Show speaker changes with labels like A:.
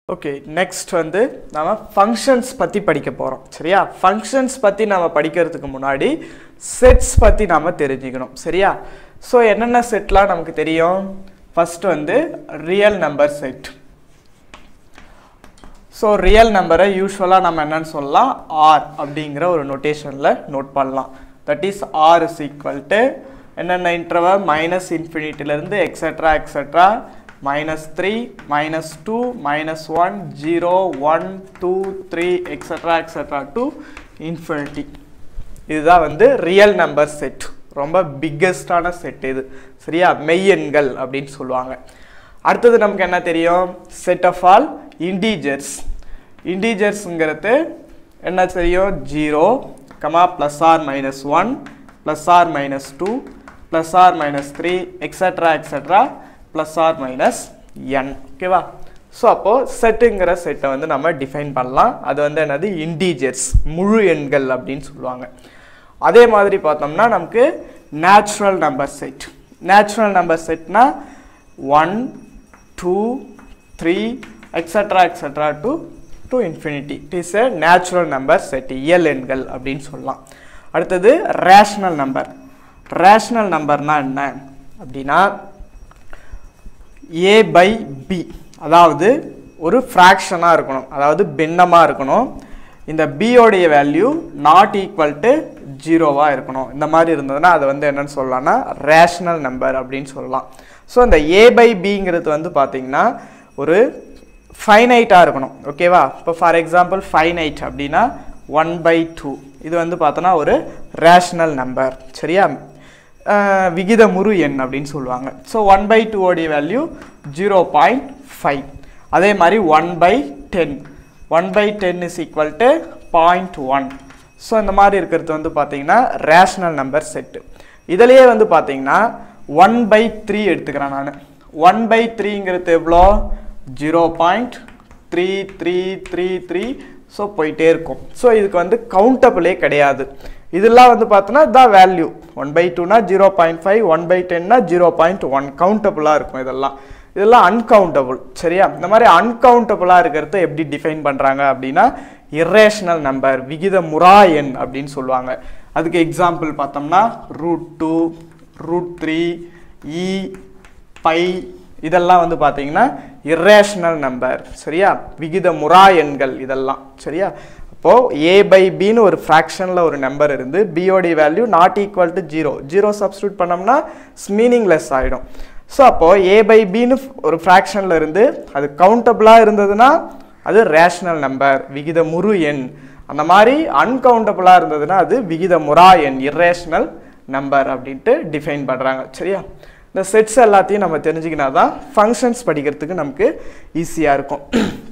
A: okay next வந்து நாம functions பற்றி படிக்க போகிறோம் சரியா ஃபங்க்ஷன்ஸ் பற்றி நாம படிக்கிறதுக்கு முன்னாடி செட்ஸ் பற்றி நாம தெரிஞ்சுக்கணும் சரியா ஸோ என்னென்ன செட்லாம் நமக்கு தெரியும் ஃபர்ஸ்ட் வந்து real number set so real நம்பரை யூஸ்வலாக நம்ம என்னன்னு சொல்லலாம் ஆர் அப்படிங்கிற ஒரு நொட்டேஷனில் நோட் பண்ணலாம் that is R is equal to என்னென்ன இன்டர்வல் மைனஸ் இன்ஃபினிட்டிலேருந்து etcetera etcetera minus three minus two minus one zero one two three etcetera etcetera to infinity இதுதான் வந்து ரியல் நம்பர் செட் ரொம்ப பிக்கஸ்டான செட் இது சரியா மெய்யெண்கள் அப்படின்னு சொல்லுவாங்க அடுத்தது நமக்கு என்ன தெரியும் செட் ஆஃப் ஆல் இண்டீஜர்ஸ் இண்டீஜர்ஸுங்கிறது என்ன தெரியும் zero comma plus or minus one plus or minus two plus or minus three etcetera etcetera plus or minus N ஓகேவா ஸோ அப்போது செட்டுங்கிற செட்டை வந்து நம்ம டிஃபைன் பண்ணலாம் அது வந்து என்னது இண்டீஜர்ஸ் முழு எண்கள் அப்படின்னு சொல்லுவாங்க அதே மாதிரி பார்த்தோம்னா நமக்கு natural number set natural number செட்னா one two three etcetera etcetera to to infinity it is a natural number set இயல் எண்கள் அப்படின்னு சொல்லலாம் அடுத்தது ரேஷ்னல் நம்பர் ரேஷ்னல் நம்பர்னா என்ன அப்படின்னா ஏ பை பி அதாவது ஒரு ஃப்ராக்ஷனாக இருக்கணும் அதாவது பின்னமாக இருக்கணும் இந்த பியோடைய வேல்யூ நாட் ஈக்குவல் டு ஜீரோவாக இருக்கணும் இந்த மாதிரி இருந்ததுன்னா அது வந்து என்னன்னு சொல்லலாம்னா ரேஷ்னல் நம்பர் அப்படின்னு சொல்லலாம் ஸோ இந்த ஏ பை பிங்கிறது வந்து பார்த்தீங்கன்னா ஒரு ஃபைனைட்டாக இருக்கணும் ஓகேவா இப்போ ஃபார் எக்ஸாம்பிள் ஃபைனைட் அப்படின்னா ஒன் பை டூ இது வந்து பார்த்தோன்னா ஒரு ரேஷ்னல் நம்பர் சரியா அஹ் விகிதமுறு எண் அப்படின்னு சொல்லுவாங்க ஸோ ஒன் பை டூவோடைய வேல்யூ ஜீரோ பாயிண்ட் ஃபைவ் அதே மாதிரி one by ten one by ten is equal to point one so இந்த மாதிரி இருக்கிறது வந்து பார்த்தீங்கன்னா ரேஷ்னல் நம்பர் செட்டு இதுலேயே வந்து பார்த்தீங்கன்னா ஒன் பை த்ரீ எடுத்துக்கிறேன் நான் ஒன் பை த்ரீங்கிறது எவ்வளோ zero point three three three three so போயிட்டே இருக்கும் ஸோ இதுக்கு வந்து கவுண்டபிளே கிடையாது இதெல்லாம் வந்து பார்த்தோன்னா இதான் வேல்யூ ஒன் பை டூனா zero point five one by டென்னா ஜீரோ பாயிண்ட் ஒன் கவுண்டபுளாக இருக்கும் இதெல்லாம் இதெல்லாம் அன்கவுண்டபுள் சரியா இந்த மாதிரி அன்கவுண்டபுளாக இருக்கிறத எப்படி டிஃபைன் பண்ணுறாங்க அப்படின்னா இரேஷனல் நம்பர் விகித முறா எண் அப்படின்னு சொல்லுவாங்க அதுக்கு எக்ஸாம்பிள் பார்த்தோம்னா root two root three e pi இதெல்லாம் வந்து பார்த்தீங்கன்னா இரேஷனல் நம்பர் சரியா விகித முறா எண்கள் இதெல்லாம் சரியா அப்போது ஏ பை பின்னு ஒரு ஃப்ராக்ஷனில் ஒரு நம்பர் இருந்து பியோடைய value not equal to zero zero substitute பண்ணோம்னா மீனிங்லெஸ் ஆகிடும் ஸோ அப்போது ஏ பை பின்னு ஒரு ஃப்ராக்ஷனில் இருந்து அது கவுண்டபுளாக இருந்ததுன்னா அது ரேஷனல் நம்பர் விகித முறு எண் அந்த மாதிரி அன்கவுண்டபுளாக இருந்ததுன்னா அது விகித முறா எண் இரேஷனல் நம்பர் அப்படின்ட்டு டிஃபைன் பண்ணுறாங்க சரியா இந்த செட்ஸ் எல்லாத்தையும் நம்ம தெரிஞ்சுக்கினா தான் ஃபங்க்ஷன்ஸ் படிக்கிறதுக்கு நமக்கு ஈஸியாக இருக்கும்